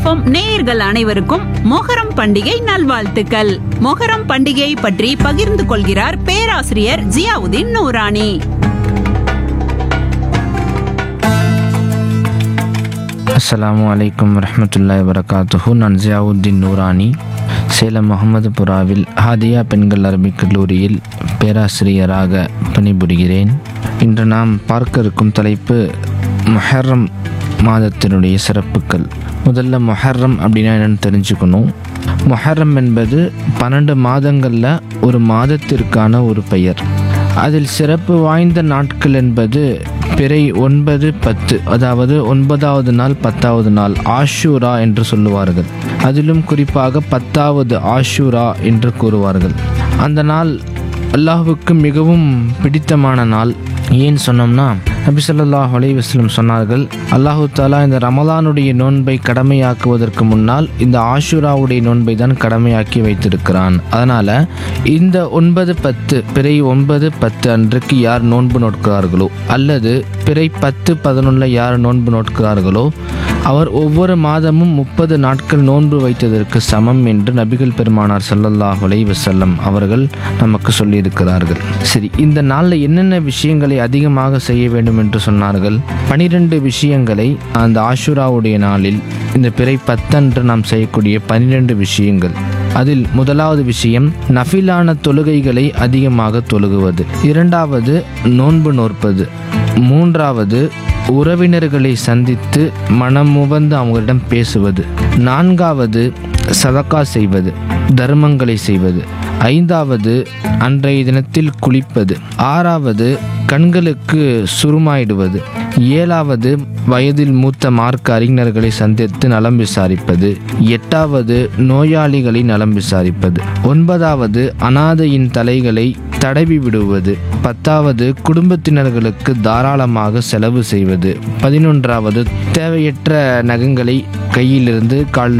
FM நேயர்கள் அனைவருக்கும் மொஹரம் பண்டிகை நல்வாழ்த்துக்கள் மொஹரம் பண்டிகை பற்றி பகிர்ந்து கொள்கிறார் பேராசிரியர் ஜியாவுதீன் நூரானி அஸ்ஸலாமு அலைக்கும் வரஹ்மத்துல்லாஹி வரகாத்துஹு நான் ஜியாவுத்தீன் நூரானி சேலம் முகமதுபுராவில் ஹாதியா பெண்கள் அரபிக் கல்லூரியில் பேராசிரியராக பணிபுரிகிறேன் இன்று நாம் பார்க்க இருக்கும் தலைப்பு முஹர்ரம் மாதத்தினுடைய சிறப்புகள் முதல்ல முஹர்ரம் அப்படின்னா என்னன்னு தெரிஞ்சுக்கணும் முஹர்ரம் என்பது பன்னெண்டு மாதங்களில் ஒரு மாதத்திற்கான ஒரு பெயர் அதில் சிறப்பு வாய்ந்த நாட்கள் என்பது பிறை ஒன்பது பத்து அதாவது ஒன்பதாவது நாள் பத்தாவது நாள் ஆஷூரா என்று சொல்லுவார்கள் அதிலும் குறிப்பாக பத்தாவது ஆஷூரா என்று கூறுவார்கள் அந்த நாள் அல்லாஹ்வுக்கு மிகவும் பிடித்தமான நாள் ஏன் சொன்னோம்னா நபி ஸல்லல்லாஹு அலைஹி வஸல்லம் சொன்னார்கள் அல்லாஹு தாலா இந்த ரமலானுடைய நோன்பை கடமையாக்குவதற்கு முன்னால் இந்த ஆஷுராவுடைய நோன்பை தான் கடமையாக்கி வைத்திருக்கிறான் அதனால இந்த ஒன்பது பத்து பிறை ஒன்பது பத்து அன்றைக்கு யார் நோன்பு நோட்கிறார்களோ அல்லது பிறை பத்து பதினொன்றில் யார் நோன்பு நோட்கிறார்களோ அவர் ஒவ்வொரு மாதமும் முப்பது நாட்கள் நோன்பு வைத்ததற்கு சமம் என்று நபிகள் பெருமானார் ஸல்லல்லாஹு அலைஹி வஸல்லம் அவர்கள் நமக்கு சொல்லியிருக்கிறார்கள் சரி இந்த நாளில் என்னென்ன விஷயங்களை அதிகமாக செய்ய வேண்டும் என்று சொன்னார்கள் பனிரெண்டு விஷயங்களை அந்த ஆஷுராவுடைய நாளில் இந்த பிறை பத்தன்று நாம் செய்யக்கூடிய பனிரெண்டு விஷயங்கள் அதில் முதலாவது விஷயம் நஃபிலான தொழுகைகளை அதிகமாக தொழுகுவது இரண்டாவது நோன்பு நோற்பது மூன்றாவது உறவினர்களை சந்தித்து மனமுவந்து அவங்களிடம் பேசுவது நான்காவது சதக்கா செய்வது தர்மங்களை செய்வது ஐந்தாவது அன்றைய தினத்தில் குளிப்பது ஆறாவது கண்களுக்கு சுருமாயிடுவது ஏழாவது வயதில் மூத்த மார்க்க அறிஞர்களை சந்தித்து நலம் விசாரிப்பது எட்டாவது நோயாளிகளை நலம் விசாரிப்பது ஒன்பதாவது அனாதையின் தலைகளை தடவி விடுவது பத்தாவது குடும்பத்தினர்களுக்கு தாராளமாக செலவு செய்வது பதினொன்றாவது தேவையற்ற நகங்களை கையிலிருந்து கால்